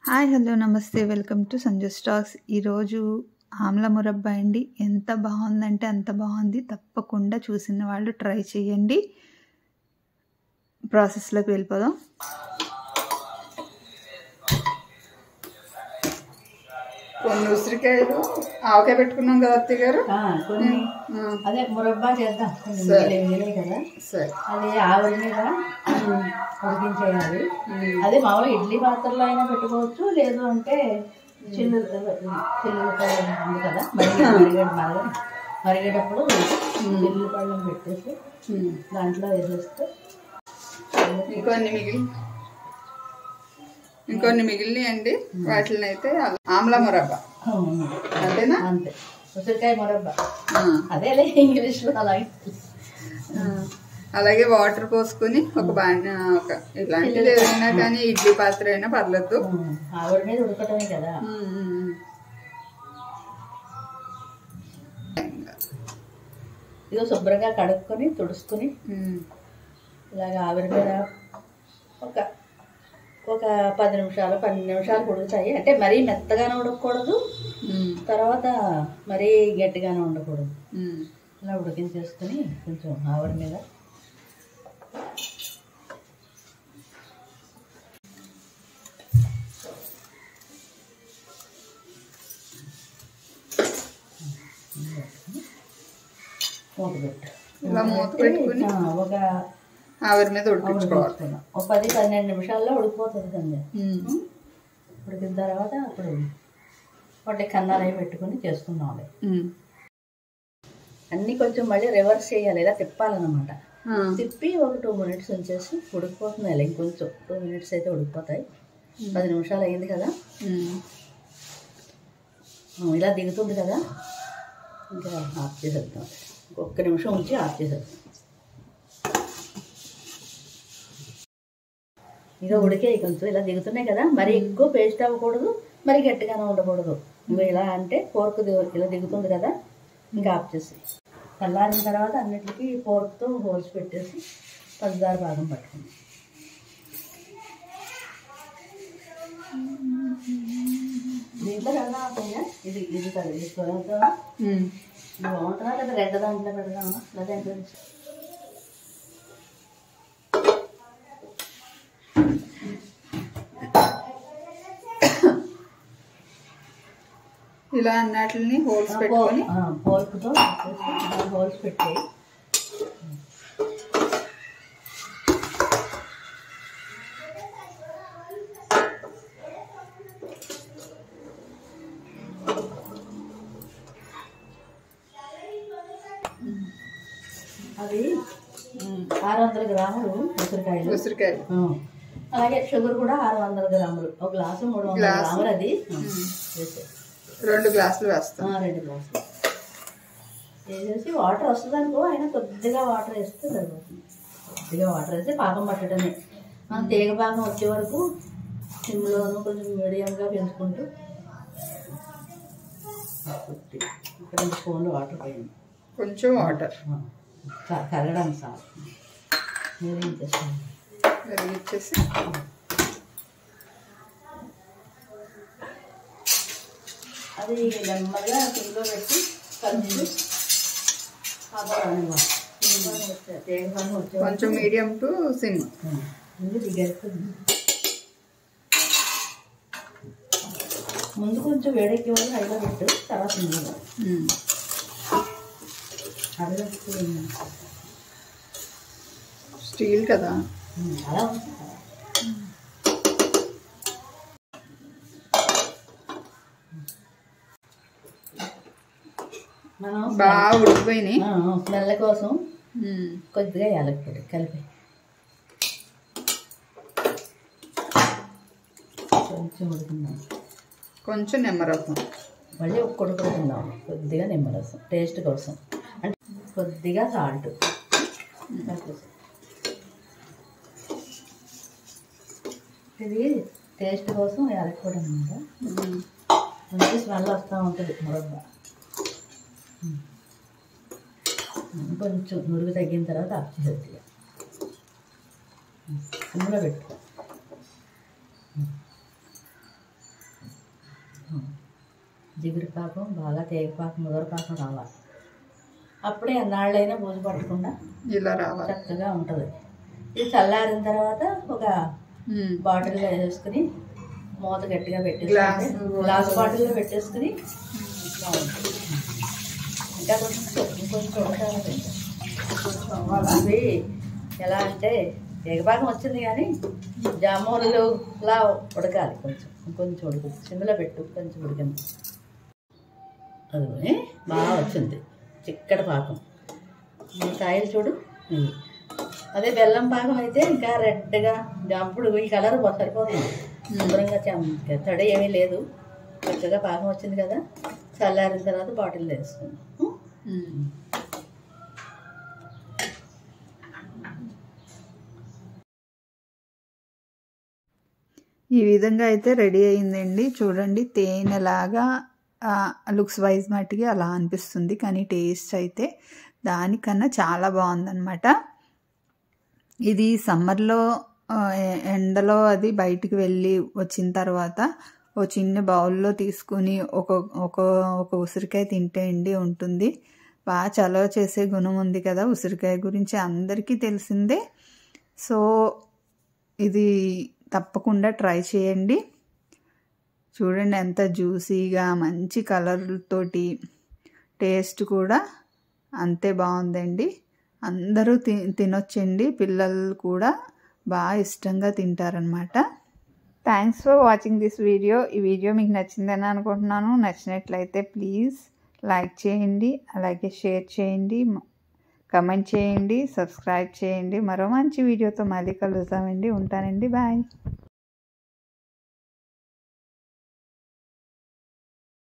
Hi hello నమస్తే welcome to Sanju stocks ఈరోజు ఆమ్ల మురబ్బా అండి ఎంత బాగుందంటే అంత బాగుంది తప్పకుండా చూసిన వాళ్ళు ట్రై చేయండి ప్రాసెస్లోకి వెళ్ళిపోదాం కొన్ని ఉసిరికాయలు ఆవకాయ పెట్టుకున్నాం కదా అత్తయ్య గారు ఆ, కొన్ని ఆ, అదే మురబ్బా చేద్దాం కొన్ని సరే. మిగిలే మిగిలే కదా సరే అది ఆవిరి మీద ఉడికించేయాలి అదే మామూలుగా ఇడ్లీ పాత్రలో అయినా పెట్టుకోవచ్చు లేదు అంటే చిల్లు చిల్లులపాయ ఉంది కదా మరిగే మరిగే మరగ మరిగేటప్పుడు చిల్లుపాయలు పెట్టేసి ఉమ్. దాంట్లో వేసేస్తే ఇంకొన్ని మిగిలి ఇంకొన్ని మిగిలినాయండి వాటిని అయితే ఆమ్ల మురబ్బా అవును. అంతేనా అంతే ఉసిరికాయ మురబ్బా ఆ, అదేలే ఇంగ్లీష్లో అలాగే ఆ. అలాగే వాటర్ పోసుకొని ఒక బాణ ఒక ఇలాంటిది ఏదైనా కానీ ఇడ్లీ పాత్ర అయినా పర్లేదు ఉమ్, ఆవిడ మీద ఉడకటమే కదా ఉమ్, ఉమ్, ఇదిగో శుభ్రంగా కడుక్కొని తుడుచుకొని ఉమ్. ఇలాగ ఆవిరి మీద ఒక ఒక పది నిమిషాలు పన్నెండు నిమిషాలు ఉడుకుతాయి అంటే మరీ మెత్తగానే ఉడకకూడదు ఉమ్, తర్వాత మరీ గట్టిగానే ఉండకూడదు ఉమ్. ఇలా ఉడికించేసుకొని కొంచెం ఆవిరి మీద మూత పెట్టు ఇలా మూత పెట్టుకుని ఆ, ఒక ఆవిరి మీద ఉడికించుకోవాలి ఉడికించుకున్నాం ఒక పది పన్నెండు నిమిషాల్లో ఉడికిపోతుంది కండి ఉమ్, ఉడికిన తర్వాత అప్పుడు వాటి కన్నాలు అవి పెట్టుకుని చేసుకున్నాం ఉమ్. అన్నీ కొంచెం మళ్ళీ రివర్స్ చేయాలి ఇలా తిప్పాలన్నమాట ఆ, తిప్పి ఒక టూ మినిట్స్ ఉంచేసి ఉడికిపోతున్నాయి ఇంకొంచెం టూ మినిట్స్ అయితే ఉడికిపోతాయి పది నిమిషాలు అయింది కదా ఉమ్. ఆ, ఇలా దిగుతుంది కదా ఇంకా ఆఫ్ చేసేద్దాం ఒక్క నిమిషం ఉంచి ఆఫ్ చేసేద్దాం ఇక ఉడికే కొంచెం ఇలా దిగుతున్నాయి కదా మరి ఎక్కువ పేస్ట్ అవ్వకూడదు మరి గట్టిగానే ఉండకూడదు ఇంకా ఇలా అంటే పోర్క్ ఇలా దిగుతుంది కదా ఇంకా ఆఫ్ చేసి చల్లారిన తర్వాత అన్నిటికీ పోర్క్తో హోల్స్ పెట్టేసి పంచదార భాగం పట్టుకుంది దీంట్లో కదా అత్తయ్య? ఇది ఇది కదా ఇది సోయాతో ఉమ్. ఇది బాగుంటుందా లేదా రెడ్ దాంట్లో పెడదామా లేదా ఎంత ఇలా అన్నట్లని హోల్స్ పెట్టుకొని పోల్పుతో హోల్స్ పెట్టాయి అది ఆరు వందల గ్రాములు ఉసిరికాయలు ఉసిరికాయలు ఆ. అలాగే షుగర్ కూడా ఆరు వందల గ్రాములు ఒక గ్లాసు మూడు వందల గ్లాసు. గ్రాములు అది ఆ, వేసేయ్. రెండు గ్లాసులు వేస్తాం ఆ, రెండు గ్లాసులు వేసేసి వాటర్ వస్తుంది అనుకో అయినా కొద్దిగా వాటర్ వేస్తే సరిపోతుంది కొద్దిగా వాటర్ వేస్తే పాకం పట్టడమే మనం తీగ పాకం వచ్చే వరకు సిమ్లోను కొంచెం మీడియంగా పెంచుకుంటూ కొద్దిగా ఒక రెండు స్పూన్లు వాటర్ పోయింది కొంచెం వాటర్ ఆ, క- కరగడానికి సార్ మీడియం చేసుకోండి వెలిగించేసి అది నెమ్మదిగా సిమ్లో పెట్టి కలిపి కాపాడాలి తీగ పాకం వచ్చే వరకు కొంచెం మీడియం టు సిమ్ ముందు దిగేస్తుంది ముందు కొంచెం వేడెక్కే వాళ్ళు హైలో పెట్టు తర్వాత ముందు అడగచ్చు స్టీల్ కదా అలా ఉంటుంది కదా. మనం బాగా ఉడికిపోయినాయి ఆ, స్మెల్ కోసం ఉమ్. కొద్దిగా యాలక్పొడి కలిపి కొంచెం ఉడికిందాం కొంచెం నిమ్మరసం మళ్ళీ ఒక కొడుకుందాం కొద్దిగా నిమ్మరసం టేస్ట్ కోసం అంటే కొద్దిగా సాల్ట్ ఇది టేస్ట్ కోసం యాలక్పొడి అనమాట ఉమ్. మంచి స్మెల్ వస్తూ ఉంటుంది మురబ్బ కొంచెం నురుగు తగ్గిన తర్వాత ఆఫ్ చేసేది సిమ్లో పెట్టు జిగురు పాకం బాగా తేగ పాకం ముదర పాకం రావాలి అప్పుడే ఎన్నాళ్ళైనా బూజు పట్టకుండా ఇలా రావాలి చక్కగా ఉంటుంది ఇది చల్లారిన తర్వాత ఒక ఉమ్. బాటిల్లో వేసేసుకుని మూత గట్టిగా పెట్టేసుకుంటే గ్లాసు గ్లాస్ బాటిల్లో పెట్టేసుకుని బాగుంటుంది ఇంకా కొంచెం ఇంకొంచెం ఉడకాలి అది ఎలా అంటే ఎగపాకం వచ్చింది కానీ జామూన్లులా ఉడకాలి కొంచెం ఇంకొంచెం ఉడుకు సిమ్లో పెట్టు కొంచెం ఉడికింది అది బాగా వచ్చింది చిక్కటి పాకం ఈ కాయలు చూడు ఇవి. అదే బెల్లం పాకం అయితే ఇంకా రెడ్గా అప్పుడు ఈ కలర్ సరిపోతుంది శుభ్రంగా చెం- తడి ఏమీ లేదు చక్కగా పాకం వచ్చింది కదా చల్లారిన తర్వాత బాటిల్ వేసుకున్నాం ఉమ్. ఈ విధంగా అయితే రెడీ అయిందండి చూడండి తేనెలాగా లుక్స్ వైజ్ మట్టికి అలా అనిపిస్తుంది కానీ టేస్ట్ అయితే దానికన్నా చాలా బాగుందన్నమాట ఇది సమ్మర్లో ఆ, ఎ- ఎండలో అది బయటికి వెళ్ళి వచ్చిన తర్వాత ఓ చిన్న బౌల్లో తీసుకుని ఒక ఒక ఒక ఉసిరికాయ తింటే అండి ఉంటుంది బాగా చలవ చేసే గుణం ఉంది కదా ఉసిరికాయ గురించి అందరికీ తెలిసిందే సో ఇది తప్పకుండా ట్రై చేయండి చూడండి ఎంత జ్యూసీగా మంచి కలర్ తోటి టేస్ట్ కూడా అంతే బాగుందండి అందరూ తి తినొచ్చండి పిల్లలు కూడా బాగా ఇష్టంగా తింటారనమాట thanks for watching this video ఈ వీడియో మీకు నచ్చిందని అనుకుంటున్నాను నచ్చినట్లయితే ప్లీజ్ లైక్ చేయండి అలాగే షేర్ చేయండి కమెంట్ చేయండి సబ్స్క్రైబ్ చేయండి మరో మంచి వీడియోతో మళ్ళీ కలుద్దామండి ఉంటానండి బాయ్